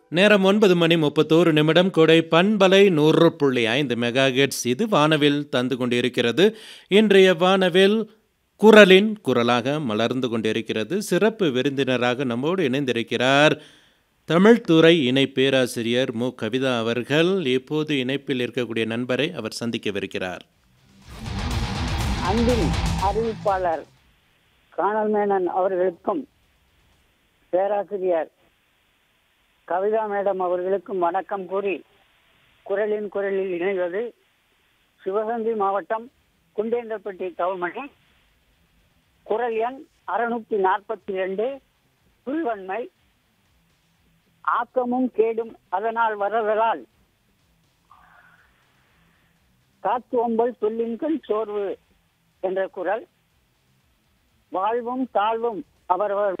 நேரம் ஒன்பது மணி முப்பத்தோரு நிமிடம் கொடை பண்பலை நூறு புள்ளி ஐந்து மெகாஹெட்ஸ் இது வானவில் தந்து கொண்டிருக்கிறது இன்றைய வானவில் குரலின் குரலாக மலர்ந்து கொண்டிருக்கிறது சிறப்பு விருந்தினராக நம்மோடு இணைந்திருக்கிறார் தமிழ்துறை இணை பேராசிரியர் மு கவிதா அவர்கள் இப்போது இணைப்பில் இருக்கக்கூடிய நண்பரை அவர் சந்திக்கவிருக்கிறார் அன்பின் அறிவிப்பாளர் காணல் மேனன் அவர்களுக்கும் பேராசிரியர் கவிதா மேடம் அவர்களுக்கும் வணக்கம் கூறி குரலின் குரலில் இணைவது சிவகங்கை மாவட்டம் குண்டேந்தப்பட்டி கவுமணி குரல் எண் அறுநூத்தி நாற்பத்தி ரெண்டு புல்வன்மை ஆக்கமும் கேடும் அதனால் வரதலால் காத்து ஒம்பல் சொல்லின்கண் சோர்வு என்ற குரல் வாழ்வும் தாழ்வும் அவரவர்